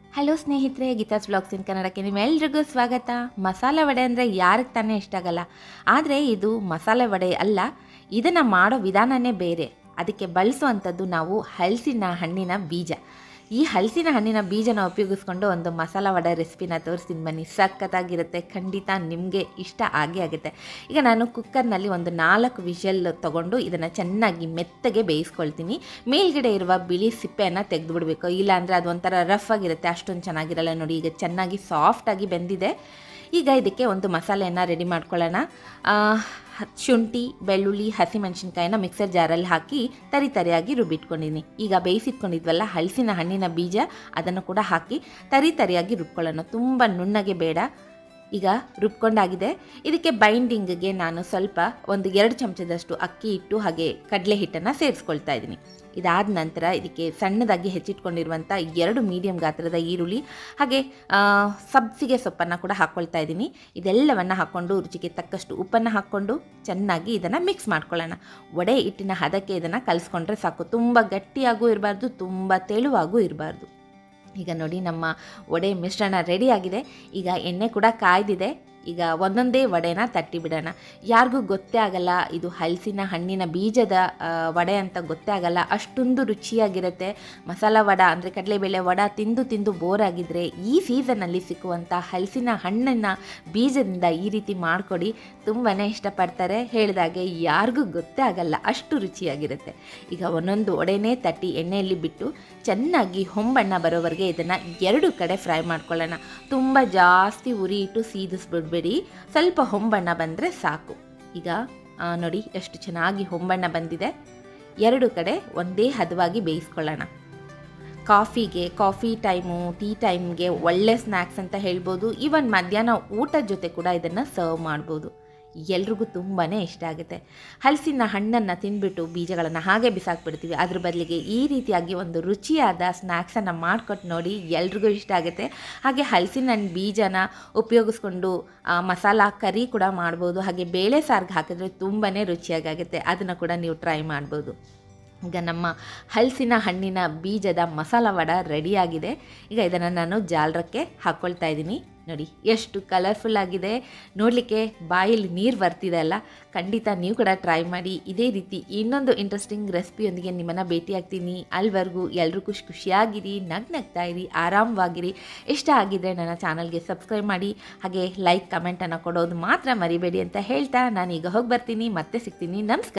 hello ಸ್ನೇಹಿತರೆ ಗೀತಾಸ್ blogs ಇನ್ ಕನ್ನಡಕ್ಕೆ ನಿಮ್ಮೆಲ್ರಿಗೂ ಸ್ವಾಗತ ಮಸಾಲೆ ವಡೆ ಅಂದರೆ ಯಾರಿಗೆ ತಾನೇ ಇಷ್ಟ ಆಗಲ್ಲ ಆದರೆ ಇದು ಮಸಾಲೆ ವಡೆ ಅಲ್ಲ ಇದನ್ನು ಮಾಡೋ ವಿಧಾನನೇ ಬೇರೆ ಅದಕ್ಕೆ ಬಳಸುವಂಥದ್ದು ನಾವು ಹಲಸಿನ ಹಣ್ಣಿನ ಬೀಜ ಈ ಹಲಸಿನ ಹಣ್ಣಿನ ಬೀಜನ ಉಪಯೋಗಿಸ್ಕೊಂಡು ಒಂದು ಮಸಾಲ ವಡೆ ರೆಸಿಪಿನ ತೋರಿಸ್ತೀನಿ ಬನ್ನಿ ಸಖತ್ತಾಗಿರುತ್ತೆ ಖಂಡಿತ ನಿಮಗೆ ಇಷ್ಟ ಆಗೇ ಆಗುತ್ತೆ ಈಗ ನಾನು ಕುಕ್ಕರ್ನಲ್ಲಿ ಒಂದು ನಾಲ್ಕು ವಿಷಲ್ ತೊಗೊಂಡು ಇದನ್ನು ಚೆನ್ನಾಗಿ ಮೆತ್ತಗೆ ಬೇಯಿಸ್ಕೊಳ್ತೀನಿ ಮೇಲ್ಗಡೆ ಇರುವ ಬಿಳಿ ಸಿಪ್ಪೆಯನ್ನು ತೆಗೆದುಬಿಡ್ಬೇಕು ಇಲ್ಲಾಂದರೆ ಅದು ಒಂಥರ ರಫ್ ಆಗಿರುತ್ತೆ ಅಷ್ಟೊಂದು ಚೆನ್ನಾಗಿರಲ್ಲ ನೋಡಿ ಈಗ ಚೆನ್ನಾಗಿ ಸಾಫ್ಟಾಗಿ ಬೆಂದಿದೆ ಈಗ ಇದಕ್ಕೆ ಒಂದು ಮಸಾಲೆಯನ್ನು ರೆಡಿ ಮಾಡ್ಕೊಳ್ಳೋಣ ಆ, ಹ- ಶುಂಠಿ ಬೆಳ್ಳುಳ್ಳಿ ಹಸಿಮೆಣಸಿನ್ಕಾಯಿನ ಮಿಕ್ಸರ್ ಜಾರಲ್ಲಿ ಹಾಕಿ ತರಿ ತರಿಯಾಗಿ ರುಬ್ಬಿಟ್ಕೊಂಡಿನಿ ಈಗ ಬೇಯಿಸಿಟ್ಕೊಂಡಿದ್ವಲ್ಲ ಹಲಸಿನ ಹಣ್ಣಿನ ಬೀಜ ಅದನ್ನು ಕೂಡ ಹಾಕಿ ತರಿ ತರಿಯಾಗಿ ರುಬ್ಕೊಳ್ಳೋಣ ತುಂಬ ನುಣ್ಣಗೆ ಬೇಡ ಈಗ ರುಬ್ಕೊಂಡಾಗಿದೆ ಇದಕ್ಕೆ ಬೈಂಡಿಂಗ್ಗೆ ನಾನು ಸ್ವಲ್ಪ ಒಂದು ಎರಡು ಚಮಚದಷ್ಟು ಅಕ್ಕಿ ಹಿಟ್ಟು ಹಾಗೆ ಕಡಲೆ ಹಿಟ್ಟನ್ನು ಸೇರಿಸ್ಕೊಳ್ತಾ ಇದ್ದೀನಿ ಇದಾದ ನಂತರ ಇದಕ್ಕೆ ಸಣ್ಣದಾಗಿ ಹೆಚ್ಚಿಟ್ಕೊಂಡಿರುವಂಥ ಎರಡು ಮೀಡಿಯಂ ಗಾತ್ರದ ಈರುಳ್ಳಿ ಹಾಗೆ ಆ, ಸಬ್ಸಿಗೆ ಸೊಪ್ಪನ್ನು ಕೂಡ ಹಾಕ್ಕೊಳ್ತಾ ಇದ್ದೀನಿ ಇದೆಲ್ಲವನ್ನು ಹಾಕ್ಕೊಂಡು ರುಚಿಗೆ ತಕ್ಕಷ್ಟು ಉಪ್ಪನ್ನು ಹಾಕ್ಕೊಂಡು ಚೆನ್ನಾಗಿ ಇದನ್ನು ಮಿಕ್ಸ್ ಮಾಡ್ಕೊಳ್ಳೋಣ ವಡೆ ಹಿಟ್ಟಿನ ಹದಕ್ಕೆ ಇದನ್ನು ಕಲಿಸ್ಕೊಂಡ್ರೆ ಸಾಕು ತುಂಬ ಗಟ್ಟಿಯಾಗೂ ಇರಬಾರ್ದು ತುಂಬ ತೆಳುವಾಗೂ ಇರಬಾರ್ದು ಈಗ ನೋಡಿ ನಮ್ಮ ವಡೆ ಮಿಶ್ರಣ ರೆಡಿಯಾಗಿದೆ ಈಗ ಎಣ್ಣೆ ಕೂಡ ಕಾಯ್ದಿದೆ ಈಗ ಒಂದೊಂದೇ ವಡೆನ ತಟ್ಟಿ ಬಿಡೋಣ ಯಾರಿಗೂ ಗೊತ್ತೇ ಆಗಲ್ಲ ಇದು ಹಲಸಿನ ಹಣ್ಣಿನ ಬೀಜದ ಆ, ವಡೆ ಅಂತ ಗೊತ್ತೇ ಆಗಲ್ಲ ಅಷ್ಟೊಂದು ರುಚಿಯಾಗಿರುತ್ತೆ ಮಸಾಲ ವಡ ಅಂದರೆ ಕಡಲೆಬೇಳೆ ವಡ ತಿಂದು ತಿಂದು ಬೋರ್ ಆಗಿದ್ರೆ ಈ ಸೀಸನ್ನಲ್ಲಿ ಸಿಕ್ಕುವಂಥ ಹಲಸಿನ ಹಣ್ಣಿನ ಬೀಜದಿಂದ ಈ ರೀತಿ ಮಾಡಿಕೊಡಿ ತುಂಬಾ ಇಷ್ಟಪಡ್ತಾರೆ ಹೇಳಿದಾಗೆ ಯಾರಿಗೂ ಗೊತ್ತೇ ಆಗಲ್ಲ ಅಷ್ಟು ರುಚಿಯಾಗಿರುತ್ತೆ ಈಗ ಒಂದೊಂದು ಒಡೆನೇ ತಟ್ಟಿ ಎಣ್ಣೆಯಲ್ಲಿ ಬಿಟ್ಟು ಚೆನ್ನಾಗಿ ಹೊಂಬಣ್ಣ ಬರೋವರೆಗೆ ಇದನ್ನು ಎರಡು ಕಡೆ ಫ್ರೈ ಮಾಡ್ಕೊಳ್ಳೋಣ ತುಂಬ ಜಾಸ್ತಿ ಉರಿ ಇಟ್ಟು ಸೀದಿಸ್ಬಿಡ್ಬೇಡಿ ಸ್ವಲ್ಪ ಹೊಂಬಣ್ಣ ಬಂದರೆ ಸಾಕು ಈಗ ಆ, ನೋಡಿ ಎಷ್ಟು ಚೆನ್ನಾಗಿ ಹೊಂಬಣ್ಣ ಬಂದಿದೆ ಎರಡು ಕಡೆ ಒಂದೇ ಹದವಾಗಿ ಬೇಯಿಸ್ಕೊಳ್ಳೋಣ ಕಾಫಿಗೆ ಕಾಫಿ ಟೈಮು ಟೀ ಟೈಮ್ಗೆ ಒಳ್ಳೆ ಸ್ನ್ಯಾಕ್ಸ್ ಅಂತ ಹೇಳ್ಬೋದು ಈವನ್ ಮಧ್ಯಾಹ್ನ ಊಟದ ಜೊತೆ ಕೂಡ ಇದನ್ನು ಸರ್ವ್ ಮಾಡ್ಬೋದು ಎಲ್ರಿಗೂ ತುಂಬಾ ಇಷ್ಟ ಆಗುತ್ತೆ ಹಲಸಿನ ಹಣ್ಣನ್ನು ತಿಂದ್ಬಿಟ್ಟು ಬೀಜಗಳನ್ನು ಹಾಗೆ ಬಿಸಾಕ್ಬಿಡ್ತೀವಿ ಅದ್ರ ಬದಲಿಗೆ ಈ ರೀತಿಯಾಗಿ ಒಂದು ರುಚಿಯಾದ ಸ್ನ್ಯಾಕ್ಸನ್ನು ಮಾಡಿಕೊಟ್ಟು ನೋಡಿ ಎಲ್ರಿಗೂ ಇಷ್ಟ ಆಗುತ್ತೆ ಹಾಗೆ ಹಲಸಿನ ಹಣ್ಣು ಬೀಜನ ಉಪಯೋಗಿಸ್ಕೊಂಡು ಆ, ಮಸಾಲ ಕರಿ ಕೂಡ ಮಾಡ್ಬೋದು ಹಾಗೆ ಬೇಳೆ ಸಾರಿಗೆ ಹಾಕಿದ್ರೆ ತುಂಬಾ ರುಚಿಯಾಗುತ್ತೆ ಅದನ್ನು ಕೂಡ ನೀವು ಟ್ರೈ ಮಾಡ್ಬೋದು ಈಗ ನಮ್ಮ ಹಲಸಿನ ಹಣ್ಣಿನ ಬೀಜದ ಮಸಾಲ ವಡ ರೆಡಿಯಾಗಿದೆ ಈಗ ಇದನ್ನು ನಾನು ಜಾಲರಕ್ಕೆ ಹಾಕ್ಕೊಳ್ತಾ ಇದ್ದೀನಿ ನೋಡಿ ಎಷ್ಟು ಕಲರ್ಫುಲ್ ಆಗಿದೆ ನೋಡಲಿಕ್ಕೆ ಬಾಯಲ್ಲಿ ನೀರು ಬರ್ತಿದೆ ಅಲ್ಲ ಖಂಡಿತ ನೀವು ಕೂಡ ಟ್ರೈ ಮಾಡಿ ಇದೇ ರೀತಿ ಇನ್ನೊಂದು ಇಂಟ್ರೆಸ್ಟಿಂಗ್ ರೆಸಿಪಿಯೊಂದಿಗೆ ನಿಮ್ಮನ್ನು ಭೇಟಿಯಾಗ್ತೀನಿ ಅಲ್ಲಿವರೆಗೂ ಎಲ್ಲರೂ ಖುಷಿ ಖುಷಿಯಾಗಿರಿ ನಗ್ ನಗ್ತಾ ಇರಿ ಆರಾಮವಾಗಿರಿ ಇಷ್ಟ ಆಗಿದ್ರೆ ನನ್ನ ಚಾನಲ್ಗೆ ಸಬ್ಸ್ಕ್ರೈಬ್ ಮಾಡಿ ಹಾಗೆ ಲೈಕ್ ಕಮೆಂಟನ್ನು ಕೊಡೋದು ಮಾತ್ರ ಮರಿಬೇಡಿ ಅಂತ ಹೇಳ್ತಾ ನಾನೀಗ ಹೋಗಿ ಬರ್ತೀನಿ ಮತ್ತೆ ಸಿಗ್ತೀನಿ ನಮಸ್ಕಾರ